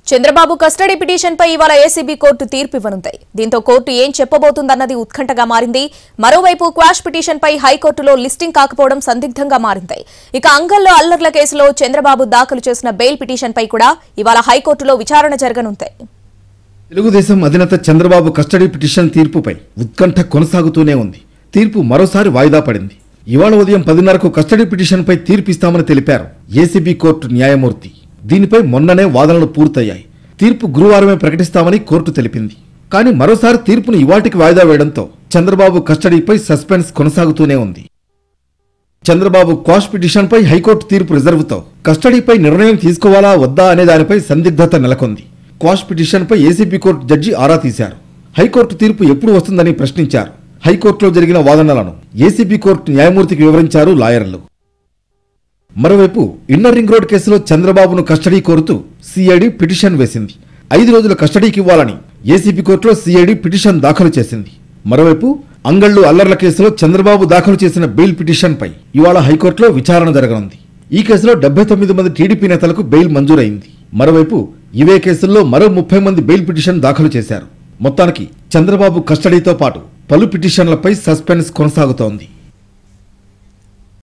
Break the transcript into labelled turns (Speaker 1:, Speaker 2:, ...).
Speaker 1: Chandrababu custody పిటిషన్పై ఇవాళ ACB court తీర్పు ఇవ్వనుంది దీంతో కోర్టు ఏం చెప్పబోతుందన్నది ఉత్కంఠగా మారింది మరోవైపు క్వాష్ పిటిషన్పై హైకోర్టులో లిస్టింగ్ కాకపోవడం సందిగ్ధంగా మారింది ఇక అంగల్లో అల్లర్ల కేసులో చంద్రబాబు దాఖలు చేసిన బెయిల్ పిటిషన్పై కూడా ఇవాళ హైకోర్టులో విచారణ జరగనుంది
Speaker 2: తెలుగుదేశం అధినేత చంద్రబాబు కస్టడీ పిటిషన్ తీర్పుపై ఉత్కంఠ కొనసాగుతూనే ఉంది తీర్పు మరోసారి వాయిదా పడింది ఇవాళ ఉదయం పదిన్నరకు కస్టడీ పిటిషన్పై తీర్పు ఇస్తామని తెలిపారు ఏసీబీ కోర్టు న్యాయమూర్తి దీనిపై మొన్ననే వాదనలు పూర్తయ్యాయి తీర్పు గురువారమే ప్రకటిస్తామని కోర్టు తెలిపింది కానీ మరోసారి తీర్పును ఇవాటికి వాయిదా వేయడంతో చంద్రబాబు కస్టడీపై సస్పెన్స్ కొనసాగుతూనే ఉంది చంద్రబాబు క్వాష్ పిటిషన్పై హైకోర్టు తీర్పు రిజర్వుతో కస్టడీపై నిర్ణయం తీసుకోవాలా వద్దా అనే దానిపై సందిగ్ధత నెలకొంది క్వాష్ పిటిషన్పై ఏసీబీ కోర్టు జడ్జి ఆరా తీశారు హైకోర్టు తీర్పు ఎప్పుడు వస్తుందని ప్రశ్నించారు హైకోర్టులో జరిగిన వాదనలను ఏసీబీ కోర్టు న్యాయమూర్తికి వివరించారు లాయర్లు మరోవైపు ఇన్నర్ రింగ్ రోడ్ కేసులో చంద్రబాబును కస్టడీ కోరుతూ సిఐడి పిటిషన్ వేసింది ఐదు రోజుల కస్టడీకి ఇవ్వాలని ఏసీబీ కోర్టులో సిఐడి పిటిషన్ దాఖలు చేసింది మరోవైపు అంగళ్ళు అల్లర్ల కేసులో చంద్రబాబు దాఖలు చేసిన బెయిల్ పిటిషన్పై ఇవాళ హైకోర్టులో విచారణ జరగనుంది ఈ కేసులో డెబ్బై తొమ్మిది మంది టీడీపీ నేతలకు బెయిల్ మంజూరైంది మరోవైపు ఇవే కేసుల్లో మరో ముప్పై మంది బెయిల్ పిటిషన్ దాఖలు చేశారు మొత్తానికి చంద్రబాబు కస్టడీతో పాటు పలు పిటిషన్లపై సస్పెన్స్ కొనసాగుతోంది